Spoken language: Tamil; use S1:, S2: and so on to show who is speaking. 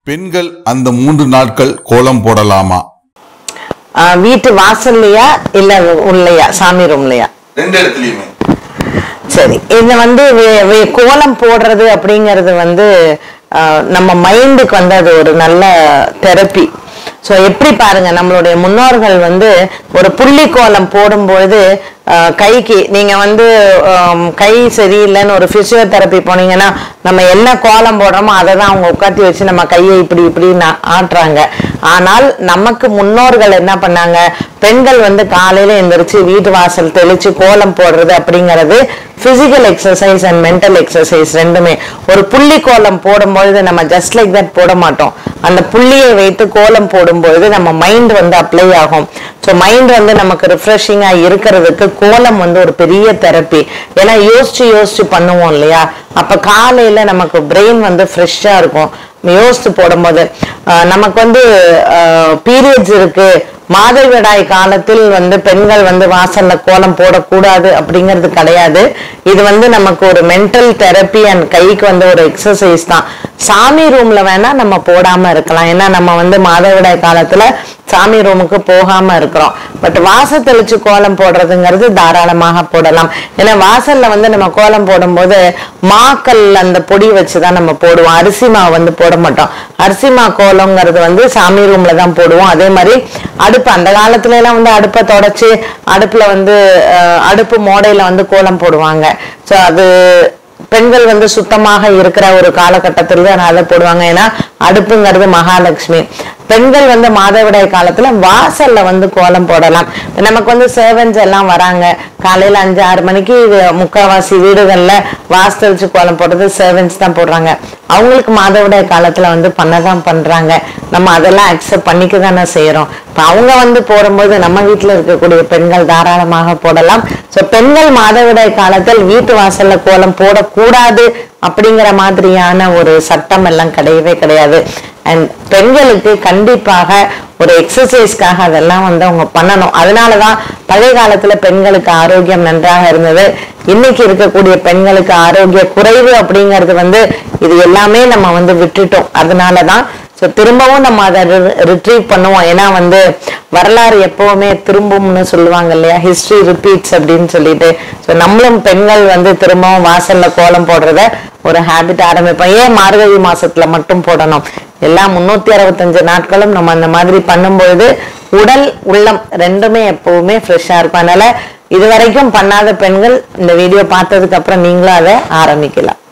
S1: பெண்கள் அந்த மூன்று நாட்கள் கோலம் போடலாமா
S2: ஆஹ் வீட்டு வாசல்லையா இல்ல உள்ளையா சாமி ரூம்லையா
S1: ரெண்டு இடத்துலயுமே
S2: சரி இது வந்து வே- வே- கோலம் போடுறது அப்படிங்கிறது வந்து ஆஹ் நம்ம மைண்டுக்கு வந்து அது ஒரு நல்ல தெரப்பி ஸோ எப்படி பாருங்க நம்மளுடைய முன்னோர்கள் வந்து ஒரு புள்ளி கோலம் போடும்பொழுது ஆஹ் கைக்கு நீங்க வந்து ஆம், கை சரியில்லைன்னு ஒரு பிசியோதெரப்பி போனீங்கன்னா நம்ம என்ன கோலம் போடுறோமோ அதை தான் அவங்க உட்காத்தி வச்சு நம்ம கையை இப்படி இப்படி நா- ஆட்டுறாங்க ஆனால் நமக்கு முன்னோர்கள் என்ன பண்ணாங்க பெண்கள் வந்து காலையில எந்திரிச்சு வீட்டு வாசல் தெளிச்சு கோலம் போடுறது அப்படிங்கிறது physical exercise and mental exercise ரெண்டுமே ஒரு புள்ளி கோலம் போடும்பொழுது நம்ம ஜஸ்ட் லைக் தட் போட மாட்டோம் அந்த புள்ளியை வைத்து கோலம் போடும்பொழுது நம்ம மைண்ட் வந்து அப்ளை ஆகும் ஸோ மைண்ட் வந்து நமக்கு ரிஃப்ரெஷிங்கா இருக்கிறதுக்கு கோலம் வந்து ஒரு பெரிய தெரப்பி ஏன்னா யோசிச்சு யோசிச்சு பண்ணுவோம் இல்லையா அப்ப காலையில நமக்கு பிரெயின் வந்து ஃப்ரெஷ்ஷா இருக்கும் யோசித்து போடும்போது ஆஹ் நமக்கு வந்து பீரியட்ஸ் இருக்கு மாதவிடாய் காலத்தில் வந்து பெண்கள் வந்து வாசல்ல கோலம் போடக்கூடாது அப்படிங்கிறது கிடையாது இது வந்து நமக்கு ஒரு மென்டல் தெரப்பி அண்ட் கைக்கு வந்து ஒரு எக்ஸசைஸ் தான் சாமி ரூம்ல வேணா நம்ம போடாம இருக்கலாம் ஏன்னா நம்ம வந்து மாதவிடாய் காலத்துல சாமி ரூமுக்கு போகாம இருக்கிறோம் பட் வாசல் தெளிச்சு கோலம் போடுறதுங்கிறது தாராளமாக போடலாம் ஏன்னா வாசல்ல வந்து நம்ம கோலம் போடும்போது மாக்கல் அந்த பொடி வச்சுதான் நம்ம போடுவோம் அரிசி மாவு வந்து போட மாட்டோம் அரிசி மா கோலங்கிறது வந்து சாமி ரூம்ல தான் போடுவோம் அதே மாதிரி அடுப்பு அந்த காலத்துல எல்லாம் வந்து அடுப்பை தொடச்சு அடுப்புல வந்து அஹ், அடுப்பு மோடையில வந்து கோலம் போடுவாங்க ஸோ அது பெண்கள் வந்து சுத்தமாக இருக்கிற ஒரு காலகட்டத்தில் தான் அதை போடுவாங்க ஏன்னா அடுப்புங்கிறது மகாலட்சுமி பெண்கள் வந்து மாதவிடாய் காலத்துல வாசல்ல வந்து கோலம் போடலாம் இப்ப நமக்கு வந்து சர்வன்ஸ் எல்லாம் வராங்க காலையில அஞ்சு ஆறு மணிக்கு இது முக்காவாசி வீடுகள்ல வாசல் தெளிச்சு கோலம் போடுறது சர்வன்ஸ் தான் போடுறாங்க அவங்களுக்கு மாதவிடாய் காலத்துல வந்து பண்ணதான் பண்றாங்க நம்ம அதெல்லாம் அக்செப்ட் பண்ணிக்க தானே செய்யறோம் இப்ப அவங்க வந்து போடும்போது நம்ம வீட்டுல இருக்கக்கூடிய பெண்கள் தாராளமாக போடலாம் சோ பெண்கள் மாதவிடாய் காலத்தில் வீட்டு வாசல்ல கோலம் போடக்கூடாது அப்படிங்கிற மாதிரியான ஒரு சட்டம் எல்லாம் கிடையவே கிடையாது அண்ட் பெண்களுக்கு கண்டிப்பாக ஒரு எக்ஸசைஸ்க்காக அதெல்லாம் வந்து அவங்க பண்ணணும் அதனாலதான் பழைய காலத்துல பெண்களுக்கு ஆரோக்கியம் நன்றாக இருந்தது இன்னைக்கு இருக்கக்கூடிய பெண்களுக்கு ஆரோக்கிய குறைவு அப்படிங்கிறது வந்து இது எல்லாமே நம்ம வந்து விட்டுட்டோம் அதனாலதான் ஸோ திரும்பவும் நம்ம அதை ரிட்ரீவ் பண்ணுவோம் ஏன்னா வந்து வரலாறு எப்பவுமே திரும்பும்னு சொல்லுவாங்க இல்லையா ஹிஸ்டரி ரிப்பீட்ஸ் அப்படின்னு சொல்லிட்டு ஸோ நம்மளும் பெண்கள் வந்து திரும்பவும் வாசல்ல கோலம் போடுறத ஒரு ஹேபிட் ஆரம்பிப்போம் ஏன் மார்கழி மாசத்துல மட்டும் போடணும் எல்லா முன்னூத்தி அறுபத்தஞ்சு நாட்களும் நம்ம அந்த மாதிரி பண்ணும்பொழுது உடல் உள்ளம் ரெண்டுமே எப்பவுமே ஃப்ரெஷ்ஷா இருக்கும் அதனால இது வரைக்கும் பண்ணாத பெண்கள் இந்த வீடியோ பார்த்ததுக்கு அப்புறம் நீங்களும் அதை ஆரம்பிக்கலாம்